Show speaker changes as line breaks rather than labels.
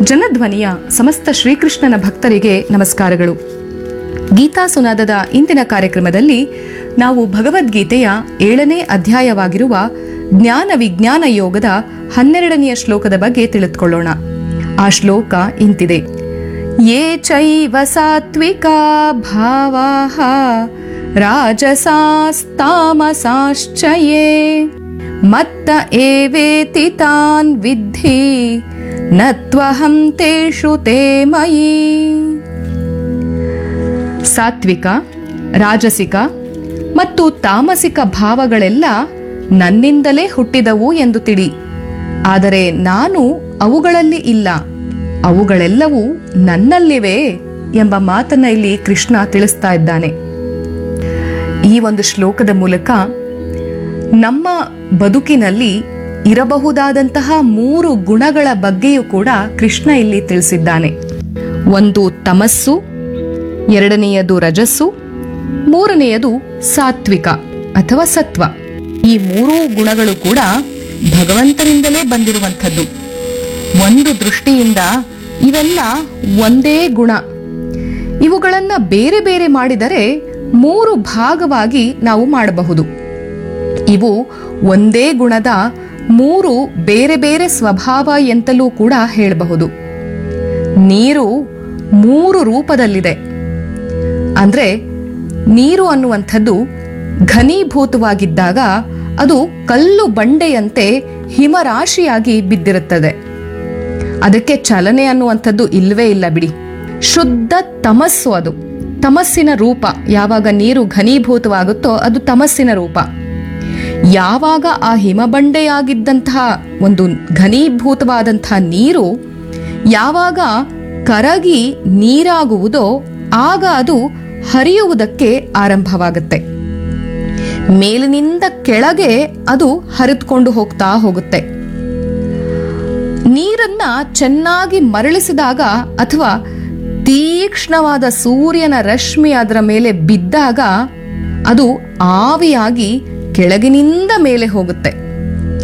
ಜನಧ್ವನಿಯ ಸಮಸ್ತ ಶ್ರೀಕೃಷ್ಣನ ಭಕ್ತರಿಗೆ ನಮಸ್ಕಾರಗಳು ಗೀತಾ ಸುನಾದದ ಇಂದಿನ ಕಾರ್ಯಕ್ರಮದಲ್ಲಿ ನಾವು ಭಗವದ್ಗೀತೆಯ ಏಳನೇ ಅಧ್ಯಾಯವಾಗಿರುವ ಜ್ಞಾನ ವಿಜ್ಞಾನ ಯೋಗದ ಹನ್ನೆರಡನೆಯ ಶ್ಲೋಕದ ಬಗ್ಗೆ ತಿಳಿದುಕೊಳ್ಳೋಣ ಆ ಶ್ಲೋಕ ಇಂತಿದೆ ಯೇ ಚೈವ ಸಾತ್ವಿಕಾ ಭಾವಾಹ ರಾಜಸಾಸ್ತಾಮಸಾಶ್ಚ ಯೇ ಮತ್ತ ಏವೇತಿ ತಾನ್ ವಿದ್ಧಿ ನತ್ವಹಂ ತೇಷು ತೇ ಮಯಿ ಸಾತ್ವಿಕ ರಾಜಸಿಕ ಮತ್ತು ತಾಮಸಿಕ ಭಾವಗಳೆಲ್ಲ ನನ್ನಿಂದಲೇ ಹುಟ್ಟಿದವು ಎಂದು ತಿಳಿ ಆದರೆ ನಾನು ಅವುಗಳಲ್ಲಿ ಇಲ್ಲ ಅವುಗಳೆಲ್ಲವೂ ನನ್ನಲ್ಲಿವೆ ಎಂಬ ಮಾತನ್ನ ಇಲ್ಲಿ ಕೃಷ್ಣ ತಿಳಿಸ್ತಾ ಇದ್ದಾನೆ ಈ ಒಂದು ಶ್ಲೋಕದ ಮೂಲಕ ನಮ್ಮ ಬದುಕಿನಲ್ಲಿ ಇರಬಹುದಾದಂತಹ ಮೂರು ಗುಣಗಳ ಬಗ್ಗೆಯೂ ಕೂಡ ಕೃಷ್ಣ ಇಲ್ಲಿ ತಿಳಿಸಿದ್ದಾನೆ ಒಂದು ತಮಸ್ಸು ಎರಡನೆಯದು ರಜಸ್ಸು ಮೂರನೆಯದು ಸಾತ್ವಿಕ ಅಥವಾ ಸತ್ವ ಈ ಮೂರೂ ಗುಣಗಳು ಕೂಡ ಭಗವಂತನಿಂದಲೇ ಬಂದಿರುವಂಥದ್ದು ಒಂದು ದೃಷ್ಟಿಯಿಂದ ಇವೆಲ್ಲ ಒಂದೇ ಗುಣ ಇವುಗಳನ್ನ ಬೇರೆ ಬೇರೆ ಮಾಡಿದರೆ ಮೂರು ಭಾಗವಾಗಿ ನಾವು ಮಾಡಬಹುದು ಇವು ಒಂದೇ ಗುಣದ ಮೂರು ಬೇರೆ ಬೇರೆ ಸ್ವಭಾವ ಎಂತಲೂ ಕೂಡ ಹೇಳಬಹುದು ನೀರು ಮೂರು ರೂಪದಲ್ಲಿದೆ ಅಂದ್ರೆ ನೀರು ಅನ್ನುವಂಥದ್ದು ಘನೀಭೂತವಾಗಿದ್ದಾಗ ಅದು ಕಲ್ಲು ಬಂಡೆಯಂತೆ ಹಿಮರಾಶಿಯಾಗಿ ಬಿದ್ದಿರುತ್ತದೆ ಅದಕ್ಕೆ ಚಲನೆ ಅನ್ನುವಂಥದ್ದು ಇಲ್ವೇ ಇಲ್ಲ ಬಿಡಿ ಶುದ್ಧ ತಮಸ್ಸು ಅದು ತಮಸ್ಸಿನ ರೂಪ ಯಾವಾಗ ನೀರು ಘನೀಭೂತವಾಗುತ್ತೋ ಅದು ತಮಸ್ಸಿನ ರೂಪ ಯಾವಾಗ ಆ ಹಿಮಬಂಡೆಯಾಗಿದ್ದಂತಹ ಒಂದು ಘನೀಭೂತವಾದಂತಹ ನೀರು ಯಾವಾಗ ಕರಗಿ ನೀರಾಗುವುದೋ ಆಗ ಅದು ಹರಿಯುವುದಕ್ಕೆ ಆರಂಭವಾಗುತ್ತೆ ಮೇಲಿನಿಂದ ಕೆಳಗೆ ಅದು ಹರಿದುಕೊಂಡು ಹೋಗ್ತಾ ಹೋಗುತ್ತೆ ನೀರನ್ನ ಚೆನ್ನಾಗಿ ಮರಳಿಸಿದಾಗ ಅಥವಾ ತೀಕ್ಷ್ಣವಾದ ಸೂರ್ಯನ ರಶ್ಮಿ ಅದರ ಮೇಲೆ ಬಿದ್ದಾಗ ಅದು ಆವಿಯಾಗಿ ಕೆಳಗಿನಿಂದ ಮೇಲೆ ಹೋಗುತ್ತೆ